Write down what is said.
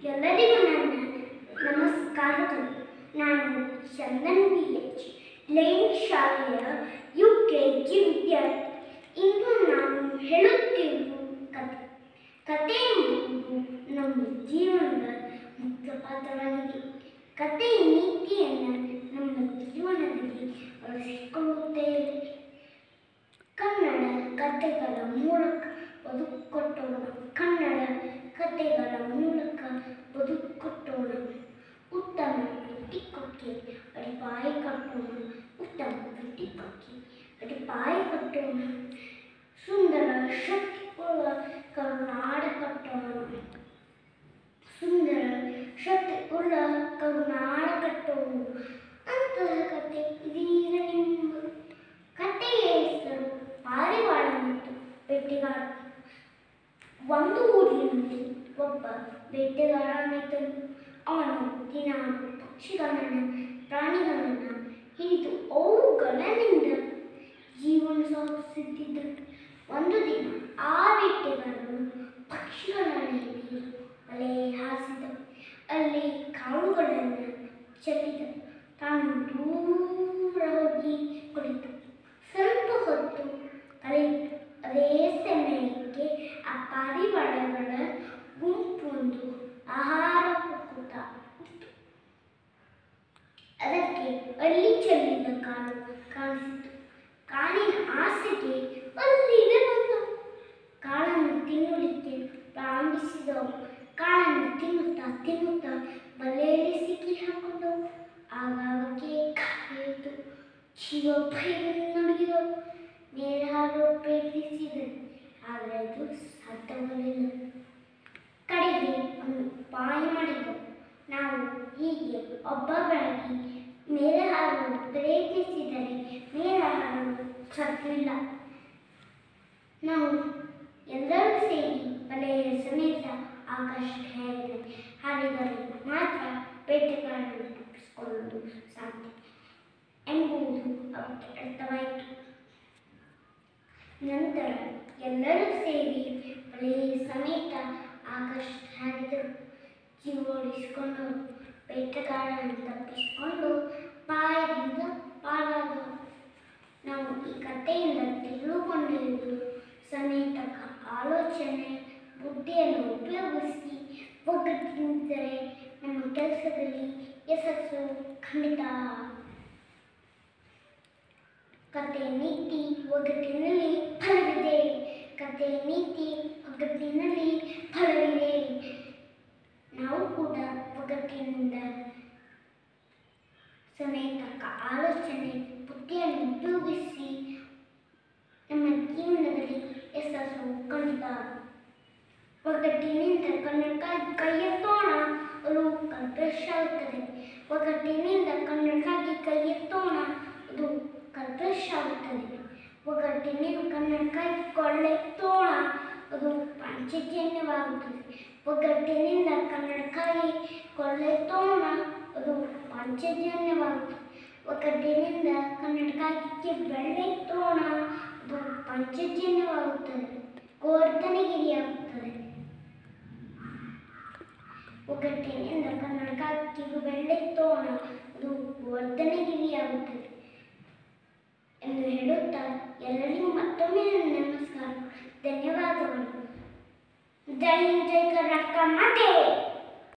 ಎಲ್ಲರಿಗೂ ನನ್ನ ನಮಸ್ಕಾರಗಳು ನಾನು ಚಂದನ್ ಬಿ ಎಚ್ ಲೈನ್ ಶಾಲೆಯ ಯು ಕೆ ಜಿ ವಿದ್ಯಾರ್ಥಿ ಇಂದು ನಾನು ಹೇಳುತ್ತಿರುವ ಕತೆ ಕತೆ ಎಂಬುದು ನಮ್ಮ ಜೀವನದ ಮುಖ್ಯ ಪಾತ್ರವಾಗಿದೆ ಕತೆಯ ನೀತಿಯನ್ನು ನಮ್ಮ ಜೀವನದಲ್ಲಿ ಅಳವಡಿಸಿಕೊಳ್ಳುತ್ತೇವೆ ಕನ್ನಡ ಕಥೆಗಳ ಮೂಲಕ ಬದುಕೊಟ್ಟೋಣ ಕನ್ನಡ ಕಥೆಗಳ ಮೂಲಕ ಬದುಕೊಟ್ಟೋಣ ಉತ್ತಮ ವೃತ್ತಿಕೊಕ್ಕೆ ಅಡಿಪಾಯ ಕಟ್ಟೋಣ ಉತ್ತಮ ವೃತ್ತಿಕೊಕ್ಕೆ ಅಡಿಪಾಯ ಕಟ್ಟೋಣ ಸುಂದರ ಶಕ್ತಿಯುಳ್ಳ ಕರುನಾಡ ಕಟ್ಟೋಣ ಸುಂದರ ಶಕ್ತಿಯುಳ್ಳ ಕರುನಾಡ ಕಟ್ಟೋಣ ಅಂತಹ ಕತೆ ಇದೀಗ ನಿಮ್ಮ ಕಥೆಯ ಹೆಸರು ಪಾರಿವಾಳ ಮತ್ತು ಬೇಟೆಗಾರ ಒಂದು ಊರಿನಲ್ಲಿ ಒಬ್ಬ ಬೇಟೆಗಾರನಿದ್ದನು ಅವನು ದಿನ ಪಕ್ಷಿಗಳನ್ನ ಪ್ರಾಣಿಗಳನ್ನ ಹಿಡಿದು ಅವುಗಳಿಂದ ಜೀವನ ಸಾಗಿಸುತ್ತಿದ್ದನು ಒಂದು ದಿನ ಆ ಬೇಟೆಗಾರನು ಪಕ್ಷಿಗಳನ್ನು ಹಿಡಿದು ಬಲೆ ಹಾಸಿದನು ಅಲ್ಲಿ ಕಾಳುಗಳನ್ನು ಚೆಲ್ಲಿದನು ತಾನು ದೂರ ಹೋಗಿ ಕುಳಿತು ಸ್ವಲ್ಪ ಹೊತ್ತು ಕಳೆಯಿತು ಅದೇ ಸಮಯಕ್ಕೆ ಆ ಪಾರಿವಾಳಗಳ ಗುಂಪೊಂದು ಆಹಾರ ಹುಡುಕುತ್ತಾ ಇತ್ತು. ಅದಕ್ಕೆ ಅಲ್ಲಿ ಚೆಲ್ಲಿದ ಕಾಳು ಕಾಣಿಸಿತು ಕಾಳಿನ ಆಸೆಗೆ ಅಲ್ಲಿಗೆ ಬಂದವು ಕಾಳನ್ನು ತಿನ್ನಲಿಕ್ಕೆ ಪ್ರಾರಂಭಿಸಿದವು ಕಾಳನ್ನು ತಿನ್ನುತ್ತಾ ತಿನ್ನುತ್ತಾ ಬಲೆಯಲ್ಲಿ ಸಿಕ್ಕಿ ಹಾಕೊಂಡವು ಆಗ ಅವಕ್ಕೆ ಕಾಯಿತು ಜೀವ ಭಯದಲ್ಲಿ ನಡುಗಿದವು ನೇರ ಹಾರುವ ಪ್ರಯತ್ನಿಸಿದರು ಆದರೆ ಅದು ಸಾಧ್ಯವಾಗಲಿಲ್ಲ ಕಡೆಗೆ ಒಂದು ಉಪಾಯ ಮಾಡಿದವು ನಾವು ಹೀಗೆ ಒಬ್ಬೊಬ್ಬರಾಗಿ ಮೇಲೆ ಹಾರಲು ಪ್ರಯತ್ನಿಸಿದರೆ ಮೇಲೆ ಹಾರಲು ಸಾಧ್ಯವಿಲ್ಲ ನಾವು ಎಲ್ಲರೂ ಸೇರಿ ಬಲೆಯ ಸಮೇತ ಆಕಾಶಕ್ಕೆ ಹಾರಿದರೆ ಹಾರಿದರೆ ಮಾತ್ರ ಬೇಟೆಗಾರರನ್ನು ತಪ್ಪಿಸಿಕೊಳ್ಳಲು ಸಾಧ್ಯ ಎಂಬುದು ಅವಕ್ಕೆ ಅರ್ಥವಾಯಿತು ನಂತರ ಎಲ್ಲರೂ ಸೇರಿ ಬಲೆಯ ಸಮೇತ ಆಕಾಶಕ್ಕೆ ಹಾರಿದರು ಜೀವ ಉಳಿಸಿಕೊಂಡು ಬೇಟೆಗಾರರನ್ನು ತಪ್ಪಿಸಿಕೊಂಡು ಪಾಯದಿಂದ ಪಾರಾದರು ನಾವು ಈ ಕಥೆಯಿಂದ ತಿಳಿದುಕೊಂಡಿರುವುದು ಸಮೇತ ಆಲೋಚನೆ ಬುದ್ಧಿಯನ್ನು ಉಪಯೋಗಿಸಿ ಒಗ್ಗಟ್ಟಿನಿಂದರೆ ನಮ್ಮ ಕೆಲಸದಲ್ಲಿ ಯಶಸ್ಸು ಖಂಡಿತ ಕಥೆಯ ನೀತಿ ಒಗ್ಗಟ್ಟಿನಲ್ಲಿ ಫಲವಿದೆ ಕಥೆಯ ನೀತಿ ಒಗ್ಗಟ್ಟಿನಲ್ಲಿ ಫಲವಿದೆ ನಾವು ಕೂಡ ಒಗ್ಗಟ್ಟಿನಿಂದ ಸಮೇತ ಆಲೋಚನೆ ಬುದ್ಧಿಯನ್ನು ಉಪಯೋಗಿಸಿ ನಮ್ಮ ಜೀವನದಲ್ಲಿ ಯಶಸ್ಸು ಖಂಡಿತ ಒಗ್ಗಟ್ಟಿನಿಂದ ಕನ್ನಡ ಕೈ ಎತ್ತೋಣ ಅದು ಕಲ್ಪಶಾಗುತ್ತದೆ ಒಗ್ಗಟ್ಟಿನಿಂದ ಕನ್ನಡಕ್ಕಾಗಿ ಕೈ ಎತ್ತೋಣ ಅದು ಕಲ್ಪಶಾಗುತ್ತದೆ ಒಗ್ಗಟ್ಟಿನಿಂದ ಕನ್ನಡಕ್ಕಾಗಿ ಕೊಳ್ಳೆತ್ತೋಣ ಅದು ಪಾಂಚಜನ್ಯವಾಗುತ್ತದೆ ಒಗ್ಗಟ್ಟಿನಿಂದ ಕನ್ನಡಕ್ಕಾಗಿ ಕೊಳ್ಳೆತ್ತೋಣ ಅದು ಪಾಂಚಜನ್ಯವಾಗುತ್ತದೆ ಒಗ್ಗಟ್ಟಿನಿಂದ ಕನ್ನಡಕ್ಕಾಗಿ ಬೆಳ್ಳೆತ್ತೋಣ ಅದು ಪಂಚಜನ್ಯವಾಗುತ್ತದೆ ಗೋವರ್ಧನಗಿರಿಯಾಗುತ್ತದೆ ಒಗ್ಗಟ್ಟಿನಿಂದ ಕನ್ನಡಕ್ಕಾಗಿ ಬೆಳ್ಳೆತ್ತೋಣ ಅದು ವರ್ಧನಗಿರಿಯಾಗುತ್ತದೆ ಎಂದು ಹೇಳುತ್ತಾ ಎಲ್ಲರಿಗೂ ಮತ್ತೊಮ್ಮೆ ನನ್ನ ನಮಸ್ಕಾರ ಧನ್ಯವಾದಗಳು ಜೈ ಹಿಂದ್, ಜೈ ಕರ್ನಾಟಕ ಮಾತೆ